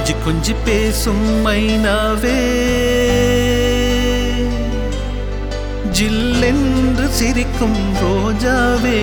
கொஞ்சி கொஞ்சி பேசும் மைனாவே ஜில்லென்று சிரிக்கும் ரோஜாவே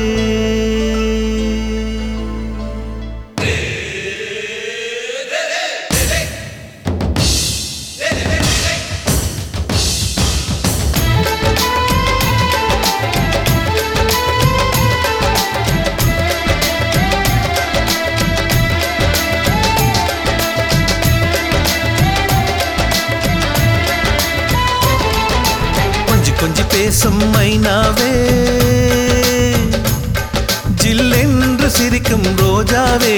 கொஞ்சி கொஞ்சி பேசும் மைனாவே ஜில்லென்று சிரிக்கும் ரோஜாவே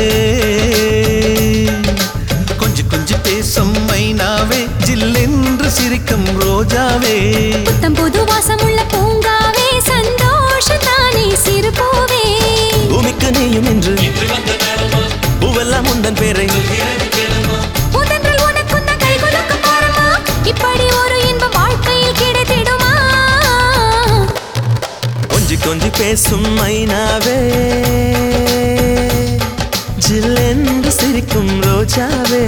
கொஞ்சி கொஞ்சி பேசும் மைனாவே ஜில்லென்று சிரிக்கும் ரோஜாவே புத்தம் புது வாசமுள்ள பூங்காவே சந்தோஷத்தானே சிறு பூவே பூமிக்கு நீயும் என்று பூவெல்லாம் உந்தன் பேரை புதன்றல் உனக்குந்த கை கொடுக்க பாருமா இப்படி ஒரு இன்ப வாழ்க்கையில் கிடைத்திடுமா கொஞ்சி கொஞ்சி பேசும் மைனாவே ஜில்லென்று சிரிக்கும் ரோஜாவே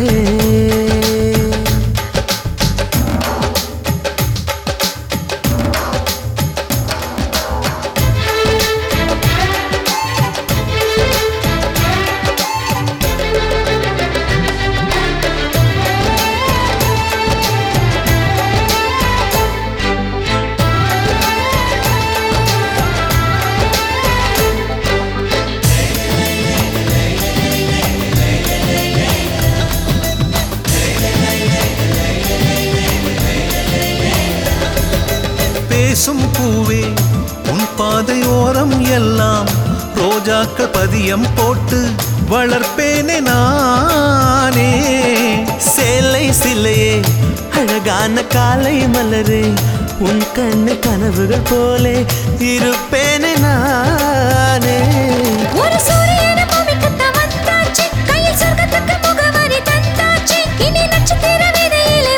பேசும் பூவே உன் பாதையோரம் எல்லாம் ரோஜாக்கள் பதியம் போட்டு வளர்ப்பேனே நானே சேலை சிலையே அழகான காலை மலரே உன் கண்ணு கனவுகள் போலே இருப்பேனே நானே ஒரு சூரியன பூமிக்குத்தான் வந்தாச்சு கையில் சொர்க்கத்துக்கு முகவரி தந்தாச்சு இனி நட்சத்திர விதையிலே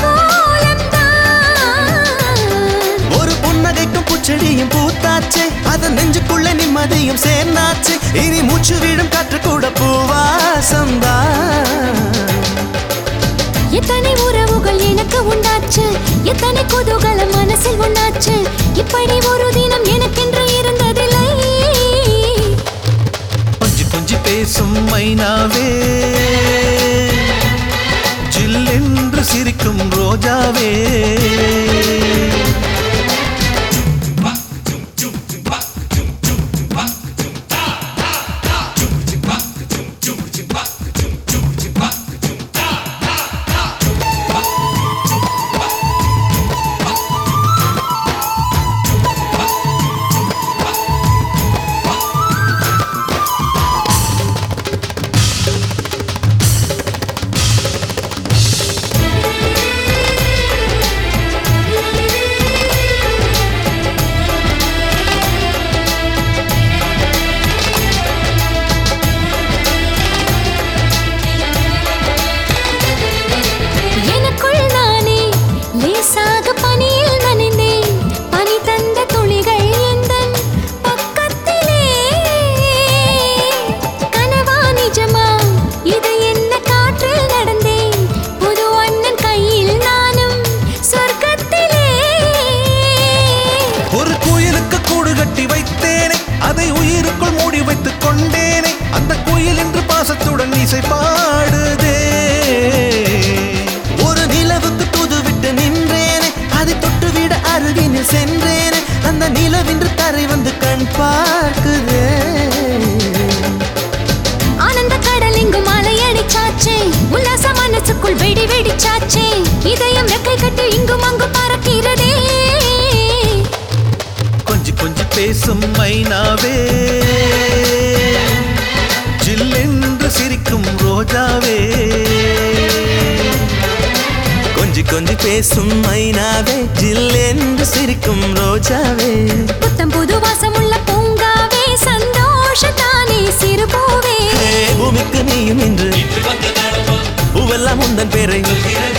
ஊர்வலம்தான் ஒரு புன்னகைக்கும் பூச்செடியும் பூத்தாச்சே அதன் நெஞ்சுக்குள்ள நிம்மதியும் சேர்ந்தாச்சு இனி மூச்சு விடும் காற்று கூட பூவாசம்தான் எத்தனை உறவுகள் எனக்கு உண்டாச்சு எத்தனை குதூகலம் மனசில் உண்டாச்சு இப்படி ஒரு தினம் எனக்கென்று இருந்ததில்லை கொஞ்சி கொஞ்சி பேசும் மைனாவே ஜில்லென்று சிரிக்கும் ரோஜாவே எனக்குள் நானே லேசாக பனியில் நனைந்தேன் பனி தந்த துளிகள் எந்தன் பக்கத்திலே கனவா நிஜமா இது என்ன காற்றில் நடந்தேன் புது அண்ணன் கையில் நானும் சொர்க்கத்திலே ஒரு குயிலுக்கு கூடு கட்டி வைத்தேனே அதை உயிருக்குள் மூடி வைத்துக் கொண்டேனே அந்த குயில் என்று பாசத்துடன் இசை பாடுதே ஒரு நிலவுக்கு தூது விட்டு நின்றேனே அதை தொட்டுவிட அருகினில் சென்றேனே அந்த நிலவின்று தரை வந்து கண் பார்க்குதே ஆனந்த கடல் இங்கும் அலையடிச்சாச்சே உல்லாச மனசுக்குள் வெடி வெடிச்சாச்சே இதயம் ரெக்கை கட்டி இங்கும் அங்கும் பறக்கிறதே கொஞ்சி கொஞ்சி பேசும் மைனாவே ஜில்லென்று சிரிக்கும் ரோஜாவே கொஞ்சி கொஞ்சி பேசும் மைனாவே ஜில்லென்று சிரிக்கும் ரோஜாவே புத்தம் புது வாசமுள்ள பூங்காவே சந்தோஷத்தானே சிறு பூவே ஏ, பூமிக்கு நீயும் இன்று பூவெல்லாம் உந்தன் பேரை